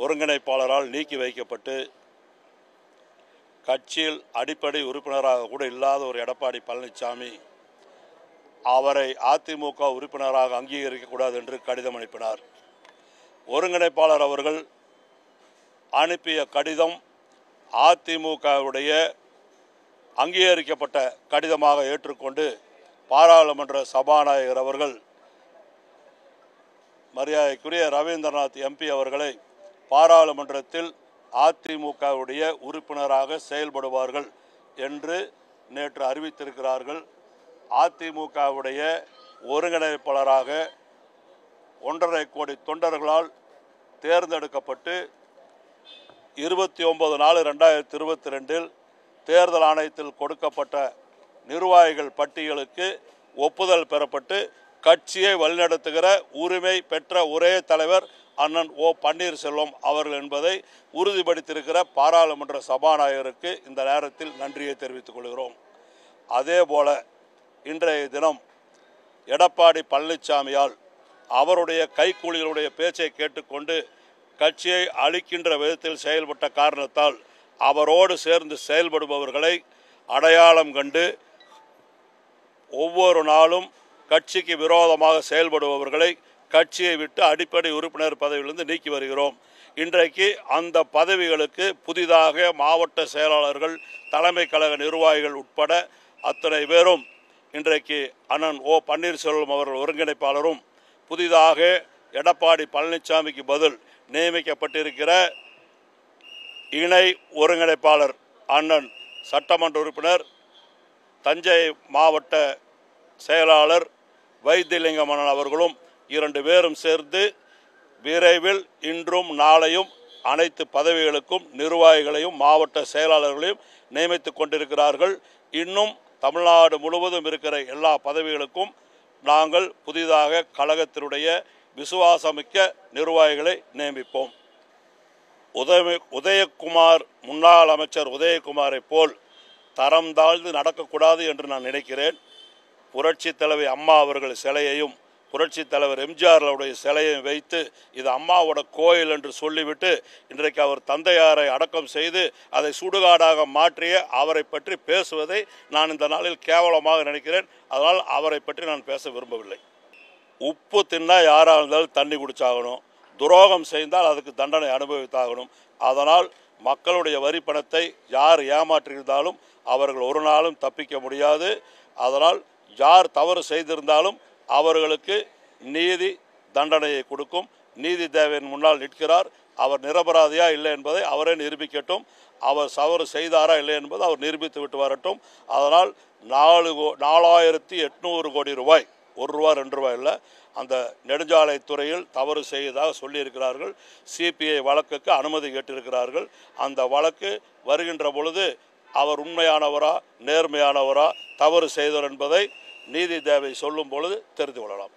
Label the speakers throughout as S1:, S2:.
S1: ஒருங்கிணைப்பாளரால் நீக்கி வைக்கப்பட்டு கட்சியில் அடிப்படை உறுப்பினராக கூட இல்லாத ஒரு எடப்பாடி பழனிசாமி அவரை அதிமுக உறுப்பினராக அங்கீகரிக்கக்கூடாது என்று கடிதம் அனுப்பினார் ஒருங்கிணைப்பாளர் அவர்கள் அனுப்பிய கடிதம் அதிமுகவுடைய அங்கீகரிக்கப்பட்ட கடிதமாக ஏற்றுக்கொண்டு பாராளுமன்ற சபாநாயகர் அவர்கள் மரியாதைக்குரிய ரவீந்திரநாத் எம்பி அவர்களை பாராளுமன்றத்தில் அதிமுகவுடைய உறுப்பினராக செயல்படுவார்கள் என்று நேற்று அறிவித்திருக்கிறார்கள் அதிமுகவுடைய ஒருங்கிணைப்பாளராக ஒன்றரை கோடி தொண்டர்களால் தேர்ந்தெடுக்கப்பட்டு இருபத்தி ஒன்பது நாலு ரெண்டாயிரத்தி இருபத்தி ரெண்டில் தேர்தல் ஆணையத்தில் கொடுக்கப்பட்ட நிர்வாகிகள் பட்டியலுக்கு ஒப்புதல் பெறப்பட்டு கட்சியை வழிநடத்துகிற உரிமை பெற்ற ஒரே தலைவர் அண்ணன் ஓ பன்னீர்செல்வம் அவர்கள் என்பதை உறுதிப்படுத்தியிருக்கிற பாராளுமன்ற சபாநாயகருக்கு இந்த நேரத்தில் நன்றியை தெரிவித்துக் கொள்கிறோம் அதே போல இன்றைய தினம் எடப்பாடி பழனிசாமியால் அவருடைய கைக்கூலிகளுடைய பேச்சை கேட்டுக்கொண்டு கட்சியை அழிக்கின்ற விதத்தில் செயல்பட்ட காரணத்தால் அவரோடு சேர்ந்து செயல்படுபவர்களை அடையாளம் கண்டு ஒவ்வொரு நாளும் கட்சிக்கு விரோதமாக செயல்படுபவர்களை கட்சியை விட்டு அடிப்படை உறுப்பினர் பதவியிலிருந்து நீக்கி வருகிறோம் இன்றைக்கு அந்த பதவிகளுக்கு புதிதாக மாவட்ட செயலாளர்கள் தலைமை கழக நிர்வாகிகள் உட்பட அத்தனை பேரும் இன்றைக்கு அண்ணன் ஓ பன்னீர்செல்வம் அவர்கள் ஒருங்கிணைப்பாளரும் புதிதாக எடப்பாடி பழனிசாமிக்கு பதில் நியமிக்கப்பட்டிருக்கிற இணை ஒருங்கிணைப்பாளர் அண்ணன் சட்டமன்ற உறுப்பினர் தஞ்சை மாவட்ட செயலாளர் வைத்தியலிங்கம் அண்ணன் அவர்களும் இரண்டு பேரும் சேர்ந்து விரைவில் இன்றும் நாளையும் அனைத்து பதவிகளுக்கும் நிர்வாகிகளையும் மாவட்ட செயலாளர்களையும் நியமித்துக் கொண்டிருக்கிறார்கள் இன்னும் தமிழ்நாடு முழுவதும் இருக்கிற எல்லா பதவிகளுக்கும் நாங்கள் புதிதாக கழகத்தினுடைய விசுவாசமிக்க நிர்வாகிகளை நியமிப்போம் உதய உதயகுமார் முன்னாள் அமைச்சர் உதயகுமாரை போல் தரம் தாழ்ந்து நடக்கக்கூடாது என்று நான் நினைக்கிறேன் புரட்சி தலைவி அம்மா அவர்கள் சிலையையும் புரட்சி தலைவர் எம்ஜிஆர்களுடைய சிலையை வைத்து இது அம்மாவோட கோயில் என்று சொல்லிவிட்டு இன்றைக்கு அவர் தந்தையாரை அடக்கம் செய்து அதை சுடுகாடாக மாற்றிய அவரை பற்றி பேசுவதை நான் இந்த நாளில் கேவலமாக நினைக்கிறேன் அதனால் அவரை பற்றி நான் பேச விரும்பவில்லை உப்பு தின்னா யாராக இருந்தாலும் தண்ணி குடிச்சாகணும் துரோகம் செய்தால் அதுக்கு தண்டனை அனுபவித்தாகணும் அதனால் மக்களுடைய வரி பணத்தை யார் ஏமாற்றியிருந்தாலும் அவர்கள் ஒரு நாளும் தப்பிக்க முடியாது அதனால் யார் தவறு செய்திருந்தாலும் அவர்களுக்கு நீதி தண்டனையை கொடுக்கும் நீதி தேவையின் முன்னால் நிற்கிறார் அவர் நிரபராதியா இல்லை என்பதை அவரே நிரூபிக்கட்டும் அவர் தவறு செய்தாரா இல்லை என்பதை அவர் நிரூபித்து விட்டு வரட்டும் அதனால் நாலு கோ நாலாயிரத்தி எட்நூறு கோடி ரூபாய் ஒரு ரூபா ரெண்டு ரூபாய் இல்லை அந்த நெடுஞ்சாலைத்துறையில் தவறு செய்ததாக சொல்லியிருக்கிறார்கள் சிபிஐ வழக்குக்கு அனுமதி கேட்டிருக்கிறார்கள் அந்த வழக்கு வருகின்ற பொழுது அவர் உண்மையானவரா நேர்மையானவரா தவறு செய்தவர் என்பதை நீதி தேவை சொல்லும் பொழுது தெரிந்து கொள்ளலாம்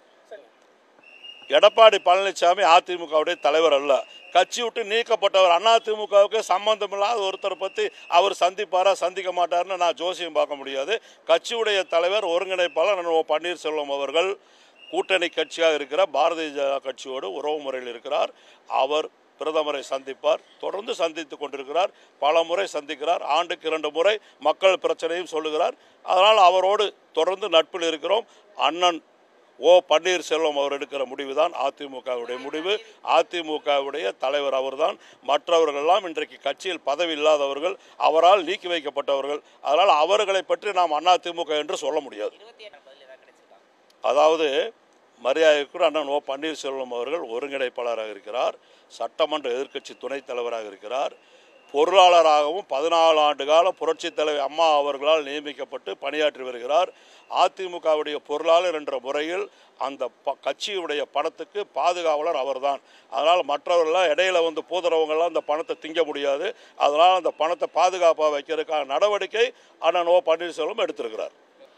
S1: எடப்பாடி பழனிசாமி அதிமுகவுடைய தலைவர் அல்ல கட்சி விட்டு நீக்கப்பட்டவர் அதிமுகவுக்கு சம்பந்தம் இல்லாத ஒருத்தரை பற்றி அவர் சந்திப்பாரா சந்திக்க மாட்டார்னு நான் ஜோசியம் பார்க்க முடியாது கட்சியுடைய தலைவர் ஒருங்கிணைப்பாளர் அண்ணன் ஓ பன்னீர்செல்வம் அவர்கள் கூட்டணி கட்சியாக இருக்கிற பாரதிய ஜனதா கட்சியோடு உறவு முறையில் இருக்கிறார் அவர் பிரதமரை சந்திப்பார் தொடர்ந்து சந்தித்து கொண்டிருக்கிறார் பல முறை சந்திக்கிறார் ஆண்டுக்கு இரண்டு முறை மக்கள் பிரச்சனையும் சொல்லுகிறார் அதனால் அவரோடு தொடர்ந்து நட்பில் இருக்கிறோம் அண்ணன் ஓ பன்னீர்செல்வம் அவர் எடுக்கிற முடிவு தான் அதிமுகவுடைய முடிவு அதிமுகவுடைய தலைவர் அவர்தான் மற்றவர்களெல்லாம் இன்றைக்கு கட்சியில் பதவி இல்லாதவர்கள் அவரால் நீக்கி வைக்கப்பட்டவர்கள் அதனால் அவர்களை பற்றி நாம் அதிமுக என்று சொல்ல முடியாது
S2: இருபத்தி ஏழாம் பதில் ஏதாவது கிடைச்சிருக்கா
S1: அதாவது மரியாதைக்குரிய அண்ணன் ஓ பன்னீர்செல்வம் அவர்கள் ஒருங்கிணைப்பாளராக இருக்கிறார் சட்டமன்ற எதிர்க்கட்சி துணைத் தலைவராக இருக்கிறார் பொருளாளராகவும் பதினாலு ஆண்டு காலம் புரட்சித் தலைவர் அம்மா அவர்களால் நியமிக்கப்பட்டு பணியாற்றி வருகிறார் அதிமுகவுடைய பொருளாளர் என்ற முறையில் அந்த ப கட்சியுடைய பணத்துக்கு பாதுகாவலர் அவர்தான் அதனால் மற்றவர்கள்லாம் இடையில வந்து பூதுறவங்கெல்லாம் அந்த பணத்தை திங்க முடியாது அதனால் அந்த பணத்தை பாதுகாப்பாக வைக்கிறதுக்கான நடவடிக்கை அண்ணன் ஓ பன்னீர்செல்வம் எடுத்திருக்கிறார்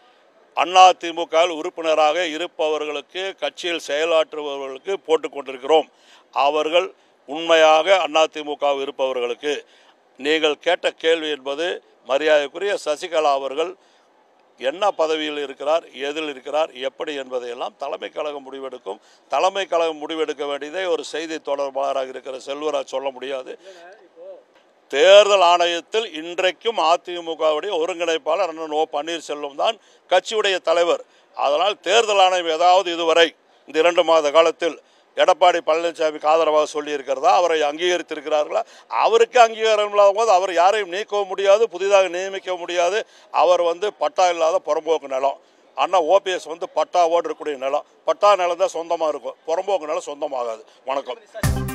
S1: அதிமுக உறுப்பினராக இருப்பவர்களுக்கு கட்சியில் செயலாற்றுபவர்களுக்கு போட்டுக் கொண்டிருக்கிறோம் அவர்கள் உண்மையாக அதிமுக இருப்பவர்களுக்கு நீங்கள் கேட்ட கேள்வி என்பது மரியாதைக்குரிய சசிகலா அவர்கள் என்ன பதவியில் இருக்கிறார் எதில் இருக்கிறார் எப்படி என்பதையெல்லாம் தலைமை கழகம் முடிவெடுக்கும் தலைமை கழகம் முடிவெடுக்க வேண்டியதை ஒரு செய்தி தொடர்பாளராக இருக்கிற செல்வராஜ் சொல்ல முடியாது தேர்தல் ஆணையத்தில் இன்றைக்கும் அதிமுகவுடைய ஒருங்கிணைப்பாளர் அண்ணன் ஓ பன்னீர்செல்வம் தான் கட்சியுடைய தலைவர் அதனால் தேர்தல் ஆணையம் ஏதாவது இதுவரை இந்த இரண்டு மாத காலத்தில் எடப்பாடி பழனிசாமிக்கு ஆதரவாக சொல்லியிருக்கிறதா அவரை அங்கீகரித்திருக்கிறார்களா அவருக்கு அங்கீகாரம் இல்லாத போது அவர் யாரையும் நீக்கவும் முடியாது புதிதாக நியமிக்க முடியாது அவர் வந்து பட்டா இல்லாத புறம்போக்கு நிலம் அண்ணா ஓபிஎஸ் வந்து பட்டாவோடு இருக்கக்கூடிய நிலம் பட்டா நிலம் தான் சொந்தமாக இருக்கும் புறம்போக்கு நிலம் சொந்தமாகாது வணக்கம்